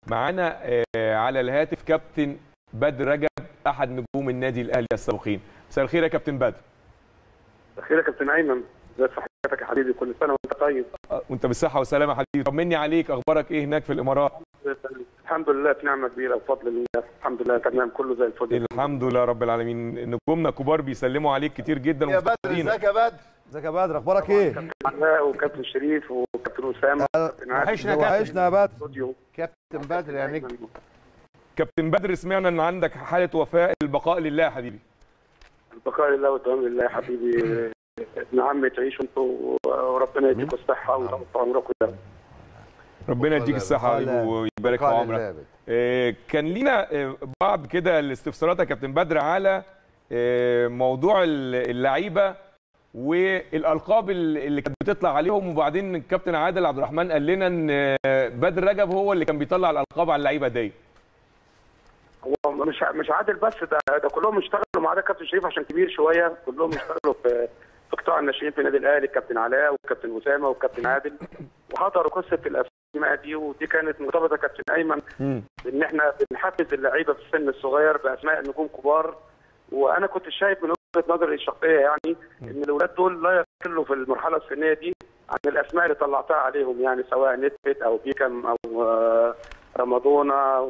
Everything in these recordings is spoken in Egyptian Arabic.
معانا آه، على الهاتف كابتن بدر رجب احد نجوم النادي الاهلي السابقين مساء الخير يا كابتن بدر خير يا كابتن ايمن ازي صحتك يا حبيبي كل سنه وانت طيب آه، وانت بالصحه والسلامه يا حبيبي طمني عليك اخبارك ايه هناك في الامارات الحمد لله في نعمه كبيره بفضل الله الحمد لله تمام كله زي الفل الحمد لله رب العالمين نجومنا كبار بيسلموا عليك كتير جدا يا بدر ومفتقدينك. ازيك يا بدر ازيك يا بدر اخبارك ايه؟ كابتن علاء وكابتن شريف وكابتن اسامه وكابتن عادل وحشنا يا كابتن وحشنا يا بدر استوديو كابتن بدر يا نجم كابتن بدر سمعنا ان عندك حاله وفاه البقاء لله يا حبيبي البقاء لله والدوام لله يا حبيبي ابن عمي تعيشوا انتوا وربنا يديكم الصحه ويطول في عمركم يا رب. ربنا يديك الصحه يا حبيبي ويبارك في قال عمرك الله. آه، كان لينا آه، بعض كده الاستفسارات يا كابتن بدر على آه، موضوع ال- اللعيبه والالقاب ال- اللي كانت بتطلع عليهم وبعدين الكابتن عادل عبد الرحمن قال لنا ان آه، بدر رجب هو اللي كان بيطلع الالقاب على اللعيبه دي هو مش مش عادل بس ده ده كلهم اشتغلوا ما عدا كابتن شريف عشان كبير شويه كلهم اشتغلوا في في قطاع الناشئين في النادي الاهلي الكابتن علاء والكابتن اسامه والكابتن عادل وحضروا قصه الاسماء دي ودي كانت مرتبطه كابتن ايمن ان احنا بنحفز اللعيبه في السن الصغير باسماء نجوم كبار وانا كنت شايف من وجهه نظري الشخصيه يعني ان الاولاد دول لا يقلوا في المرحله السنيه دي عن الاسماء اللي طلعتها عليهم يعني سواء نسبت او بيكم او آه، رمضونا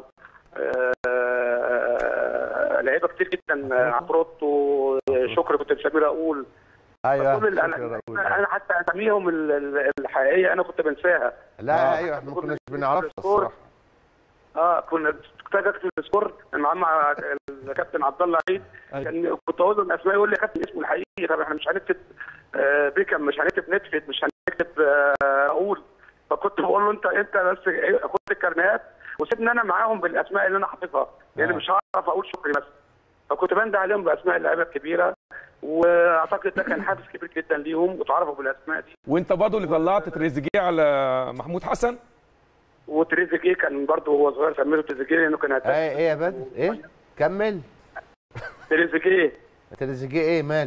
آه، لعيبه كتير جدا آه، عفروتو شكر كنت مسميه اقول ايوه كل ال- شكرا انا راؤول. أنا حتى اساميهم ال- ال- الحقيقيه انا كنت بنساها لا ايوه احنا ما كناش بنعرفها الصراحه اه كنا كنت اجي اكتب السكور كان معاه مع الكابتن عبد الله عيد كان كنت اقول له الاسماء يقول لي يا كابتن اسمه الحقيقي طب احنا مش هنكتب آه، بيكم مش هنكتب نتفت مش هنكتب آه، راؤول فكنت بقول له انت انت بس خد الكارنيهات وسيبني انا معاهم بالاسماء اللي انا حافظها لان آه. مش هعرف اقول شكري بس فكنت بندى عليهم باسماء اللعيبه الكبيره واعتقد ده كان حافز كبير جدا ليهم وتعرفوا بالاسماء دي وانت برضه اللي طلعت تريزيجيه على محمود حسن وتريزيجيه كان برضه وهو صغير سميته تريزيجيه لانه كان هداف ايه ايه يا بدر ايه كمل تريزيجيه تريزيجيه ايه ماله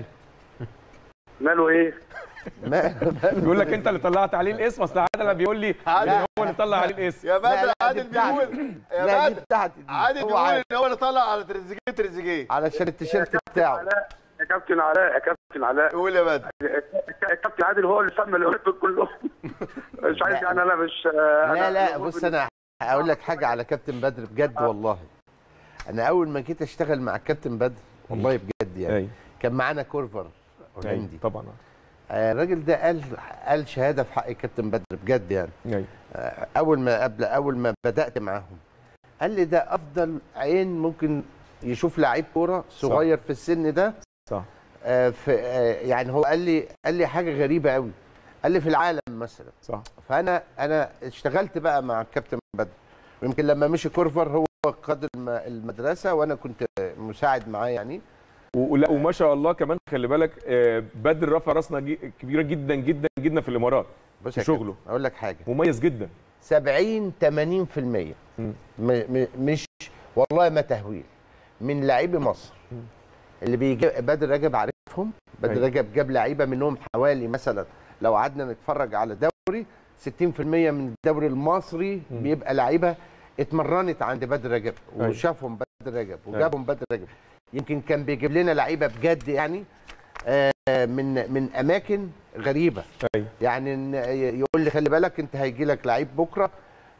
ماله ايه؟ ماله بيقول لك انت اللي طلعت عليه الاسم اصل عادل بيقول لي عادل. إن هو اللي طلع عليه الاسم يا لا، بدر لا، دي عادل بتاعتي. بيقول لا يا دي بدر بتاعتي دي. عادل هو بيقول عارف. ان هو اللي طلع على تريزيجيه تريزيجيه علشان التيشيرت بتاعه علاء يا كابتن علاء يا كابتن علاء قول يا بدر الكابتن عادل هو اللي سمى الاولاد دول كلهم مش عايز يعني انا مش لا لا بص انا هقول لك حاجه على كابتن بدر بجد والله انا اول ما جيت اشتغل مع الكابتن بدر والله بجد يعني ايوه كان معانا كورفر أيوة، هولندي طبعا آه، الراجل ده قال قال شهاده في حق الكابتن بدر بجد يعني ايوه آه، اول ما قبل اول ما بدات معاهم قال لي ده افضل عين ممكن يشوف لعيب كوره صغير في السن ده صح آه، في آه، يعني هو قال لي قال لي حاجه غريبه قوي قال لي في العالم مثلا صح فانا انا اشتغلت بقى مع الكابتن بدر ويمكن لما مشي كورفر هو قاد الم- المدرسه وانا كنت مساعد معاه يعني ولا وما شاء الله كمان خلي بالك آه، بدر رفع راسنا جي- كبيره جدا جدا جدا في الامارات بص في يا شغله. كابتن، اقول لك حاجه مميز جدا 70 80% م- مم. م- مش والله ما تهويل من لاعبي مصر اللي بيجي بدر رجب عارفهم بدر أيوة. رجب جاب لعيبه منهم حوالي مثلا لو قعدنا نتفرج على دوري 60% من الدوري المصري مم. بيبقى لعيبه اتمرنت عند بدر رجب أيوة. وشافهم بدر رجب وجابهم بدر رجب يمكن كان بيجيب لنا لعيبه بجد يعني آه، من من اماكن غريبه ايوه يعني إن يقول لي خلي بالك انت هيجي لك لعيب بكره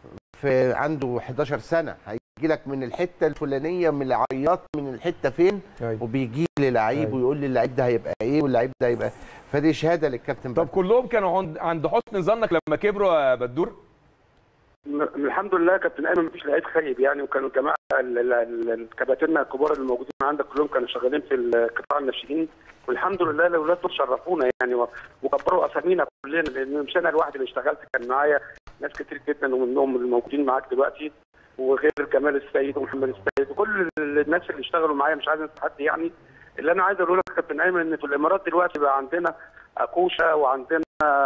في عنده 11 سنه هيجي لك من الحته الفلانيه من العياط من الحته فين ايوه وبيجي لي لعيب أيوة. ويقول لي اللعيب ده هيبقى ايه واللعيب ده هيبقى فدي شهاده للكابتن طب بدر. كلهم كانوا عند عند حسن ظنك لما كبروا يا بدور م- الحمد لله كابتن ايمن مفيش لعيب خايب يعني وكانوا الجماعه ال- ال- ال- الكباتنه الكبار اللي موجودين عندك كلهم كانوا شغالين في القطاع الناشئين والحمد لله الاولاد دول شرفونا يعني و- وكبروا اسامينا كلنا لان مش انا لوحدي اللي اشتغلت كان معايا ناس كتير جدا ومنهم اللي موجودين معاك دلوقتي وغير كمال السيد ومحمد السيد وكل ال- الناس اللي اشتغلوا معايا مش عايز انسى حد يعني اللي انا عايز اقول لك يا كابتن ايمن ان في الامارات دلوقتي بقى عندنا اكوشا وعندنا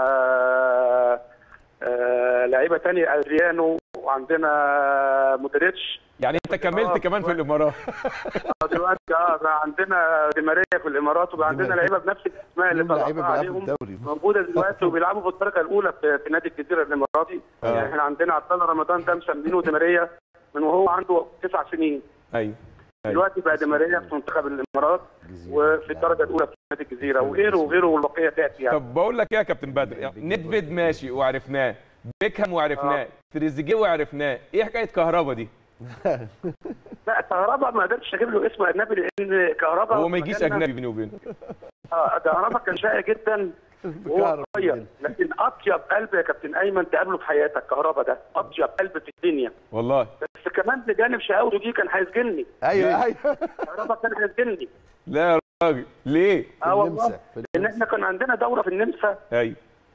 آه، آه، لعيبه تانية ادريانو وعندنا مودريتش يعني انت كملت آه، كمان في الامارات آه، دلوقتي اه بقى عندنا دي ماريا في الامارات وبقى عندنا ماريا. لعيبه بنفس الاسماء اللي كلهم لعيبه طلعتها بيلعبوا في عليهم الدوري موجوده دلوقتي وبيلعبوا في الدرجه الاولى في, في نادي الجزيره الاماراتي آه. يعني احنا عندنا عبد الله رمضان ده مسمينه دي ماريا من وهو عنده تسع سنين ايوه أيوة. دلوقتي بقى دماريه في منتخب الامارات وفي الدرجه الاولى في نادي الجزيره وغيره وغيره والبقيه تاتي يعني طب بقول لك ايه يا كابتن بدر يعني نيدفيد ماشي وعرفناه بيكهام وعرفناه تريزيجيه وعرفناه ايه حكايه كهربا دي لا كهربا ما قدرتش اجيب له اسم اجنبي لان كهربا هو ما يجيش مكاننا- اجنبي بيني وبينه اه كهربا كان شقي جدا وهو كهربا صغير جدا. لكن اطيب قلب يا كابتن ايمن تقابله في حياتك كهربا ده اطيب قلب في الدنيا والله بس كمان بجانب شقاوته دي كان هيسجنني ايوه ايوه كهربا كان هيسجنني لا يا راجل ليه اه والله النمسا، في لان احنا كان عندنا دوره في النمسا ايوه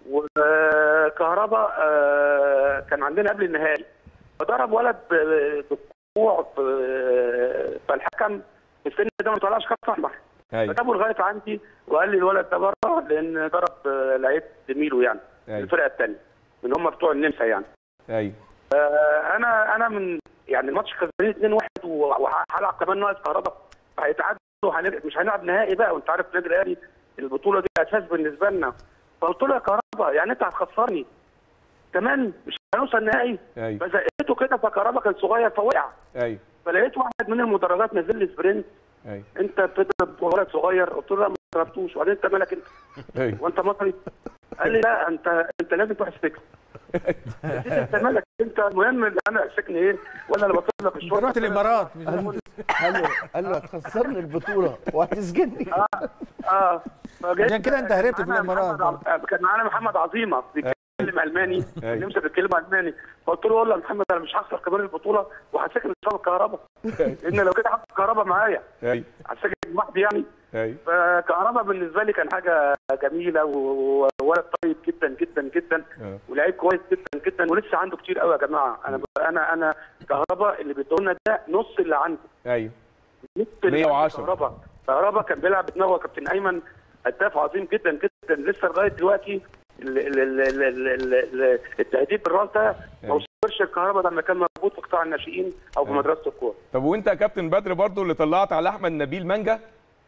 وكهربا آه، كان عندنا قبل النهائي فضرب ولد ب- بالكوع ب- فالحكم في السن ده ما طلعش كارت احمر ايوه فجابه لغايه عندي وقال لي الولد ده بره لان ضرب آه، لعيب زميله يعني أيوة. الفرقه الثانيه من هم بتوع النمسا يعني ايوه آه، انا انا من يعني الماتش خسرانين 2-1 وهلعب كمان ناقص كهربا هيتعادلوا هنر- مش هنلعب نهائي بقى وانت عارف النادي الاهلي البطوله دي اساس بالنسبه لنا فقلت له يا كهربا يعني انت هتخسرني كمان مش هنوصل نهائي ايوه فزقته كده فكهربا كان صغير فوقع ايوه فلقيت واحد من المدرجات نزل لي سبرنت ايوه انت بتضرب ولد صغير قلت له لا ما ضربتوش وبعدين انت مالك انت ايوه وانت مصري قال لي لا انت انت لازم تروح السجن انت مالك انت المهم ان انا السجن ايه ولا اللي بطلب لك انت الشرطه رحت الامارات مش قال له قال له هتخسرني البطوله وهتسجني اه فجيت- عشان كده انت هربت في معانا الإمارات. محمد عب- كان معانا محمد عظيمه بيتكلم الماني أيوة. النمسا بيتكلم الماني فقلت له والله يا محمد انا مش هخسر كمان البطوله وهسجن بسبب الكهرباء لان لو كده هاخد الكهرباء معايا ايوه هسجن لوحدي يعني ايوه فكهرباء بالنسبه لي كان حاجه جميله و- وولد طيب جدا جدا جدا آه. ولعيب كويس جدا جدا ولسه عنده كتير قوي يا جماعه انا انا انا كهرباء اللي بيدولنا ده نص اللي عنده ايوه نص اللي عنده 110. كهرباء كهرباء كان بيلعب بدماغه يا كابتن ايمن هداف عظيم جدا جدا لسه لغايه دلوقتي ال- ال- ال- ال- ال- ال- ال- التهديد بالراس ده ما أيوة. وصلش الكهرباء لما كان موجود في قطاع الناشئين او في أيوة. مدرسه الكوره طب وانت يا كابتن بدر برضو اللي طلعت على احمد نبيل مانجا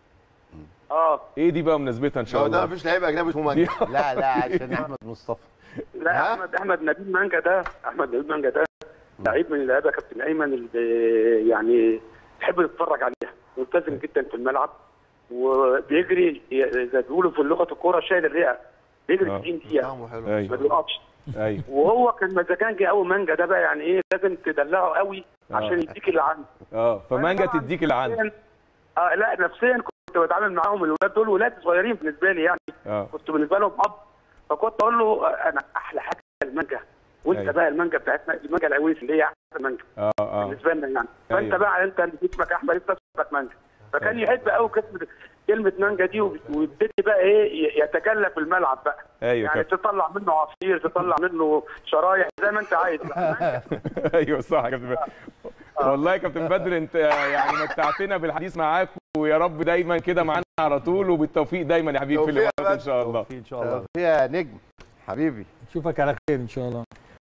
اه ايه دي بقى مناسبتها ان شاء هو ده الله مفيش لعيب اجنبي اسمه مانجا لا لا عشان احمد مصطفى لا ها؟ احمد احمد نبيل مانجا ده احمد نبيل مانجا ده لعيب من اللعيبه يا كابتن ايمن اللي يعني تحب تتفرج عليها ملتزم جدا في الملعب وبيجري زي ما بيقولوا في لغه الكوره شايل الرئه بيجري آه. 90 دقيقه طعمه حلو ما ايوه بيقفش ايوه وهو كان مزاجنجي قوي مانجا ده بقى يعني ايه لازم تدلعه قوي عشان يديك اللي عنده اه فمانجا طبعاً تديك اللي عندك نفسياً- اه لا نفسيا كنت بتعامل معاهم الولاد دول ولاد صغيرين بالنسبه لي يعني اه كنت بالنسبه لهم اب فكنت اقول له آه، انا احلى حاجه المانجا وانت أيوة. بقى المانجا بتاعتنا المانجا العويس اللي هي احسن مانجا اه اه بالنسبه لنا يعني فانت أيوة. بقى انت اللي اسمك احمد انت اسمك مانجا فكان أيوة. يحب قوي كلمه كلمه مانجا دي وب- ويبتدي بقى ايه ي- يتكلف في الملعب بقى ايوه يعني كابتن تطلع منه عصير تطلع منه شرايح زي ما انت عايز بقى. ايوه صح يا كابتن بدر والله يا كابتن بدر انت يعني متعتنا بالحديث معاك ويا رب دايما كده معانا على طول وبالتوفيق دايما يا حبيبي في توفيق يا الامارات ان بدر. شاء الله ان شاء الله فيها نجم حبيبي نشوفك على خير ان شاء الله